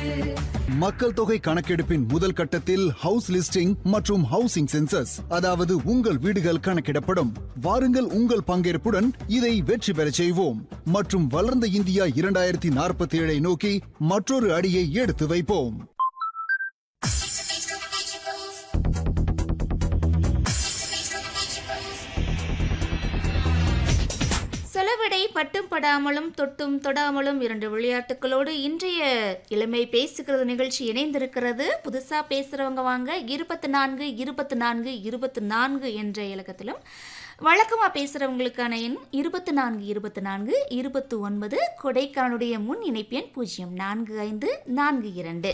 மக்கள் தொகை கணக்கெடுப்பின் முதல் கட்டத்தில் ஹவுஸ் லிஸ்டிங் மற்றும் ஹவுசிங் சென்சஸ் அதாவது உங்கள் வீடுகள் கணக்கிடப்படும் வாருங்கள் உங்கள் பங்கேற்புடன் இதை வெற்றி பெறச் செய்வோம் மற்றும் வளர்ந்த இந்தியா இரண்டாயிரத்தி நாற்பத்தி ஏழை நோக்கி மற்றொரு அடியை எடுத்து வைப்போம் செலவிடை பட்டும் படாமலும் தொட்டும் தொடாமலும் இரண்டு விளையாட்டுகளோடு இன்றைய இளமை பேசுகிறது நிகழ்ச்சி இணைந்திருக்கிறது புதுசா பேசுறவங்க வாங்க இருபத்தி நான்கு இருபத்தி நான்கு இருபத்தி நான்கு என்ற இலக்கத்திலும் வழக்கமாக பேசுகிறவங்களுக்கான எண் இருபத்தி நான்கு இருபத்தி நான்கு இருபத்தி ஒன்பது கொடைக்கானலுடைய முன் இணைப்பு எண் பூஜ்ஜியம் நான்கு ஐந்து நான்கு இரண்டு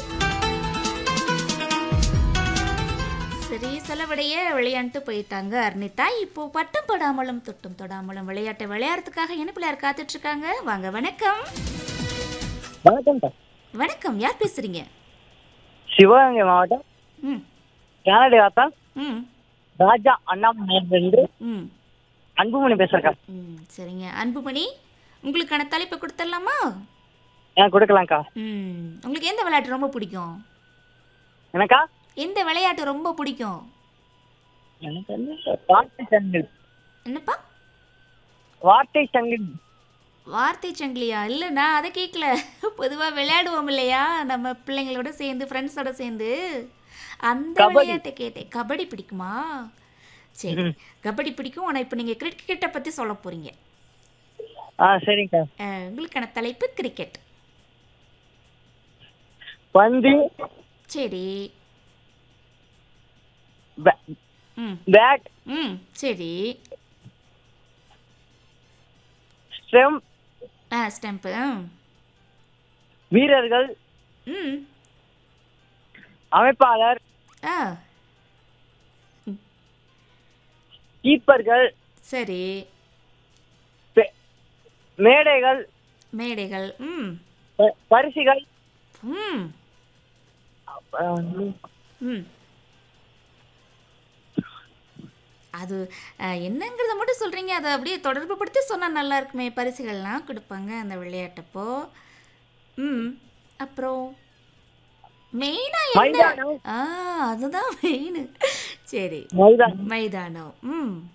சரி செலவடைய விளையாண்டு போயிட்டாங்க அர்னிதா இப்போ பட்டம் படாமலும் தொட்டும் தொடாமலும் விளையாட்டை விளையாடுறதுக்காக என்ன பிள்ளையார் காத்துட்டு இருக்காங்க வாங்க வணக்கம் வணக்கம் சார் வணக்கம் யார் பேசுறீங்க சிவகங்கை மாவட்டம் ம் கனடி வாத்தா ம் ராஜா அண்ணாமலையிலிருந்து ம் அன்புமணி பேசுறேன் ம் சரிங்க அன்புமணி உங்களுக்கான தலைப்பை கொடுத்துடலாமா எனக்கு கொடுக்கலாம்க்கா ம் உங்களுக்கு எந்த விளையாட்டு ரொம்ப பிடிக்கும் எனக்கா எந்த விளையாட்டு ரொம்ப பிடிக்கும் எனக்கு வந்து வார்த்தை சங்கிலி என்னப்பா வார்த்தை சங்கிலி வார்த்தை சங்கிலியா இல்லை நான் அதை கேட்கல பொதுவாக விளையாடுவோம் இல்லையா நம்ம பிள்ளைங்களோட சேர்ந்து ஃப்ரெண்ட்ஸோட சேர்ந்து அந்த கபடி. விளையாட்டை கேட்டேன் கபடி பிடிக்குமா சரி கபடி பிடிக்கும் ஆனால் இப்போ நீங்கள் கிரிக்கெட்டை பற்றி சொல்ல போகிறீங்க ஆ சரிங்கக்கா உங்களுக்கான தலைப்பு கிரிக்கெட் பந்து சரி பே- ம் பேட் ம் சரி ஸ்டெம் ஆ ஸ்டெம்ப்பு வீரர்கள் ம் அமைப்பாளர் ஆ கீப்பர்கள் சரி பெ- மேடைகள் மேடைகள் ம் ப- பரிசுகள் ம் அப்புறம் வந்து ம் அது அஹ், என்னங்கிறத மட்டும் சொல்கிறீங்க அதை அப்படியே தொடர்பு படுத்தி சொன்னால் நல்லா இருக்குமே பரிசுகள்லாம் கொடுப்பாங்க அந்த விளையாட்டப்போ ம் அப்புறம் மெயினாக என்ன மைதானம். ஆ அதுதான் மெயின் சரி மைதானம் மைதானம் ம்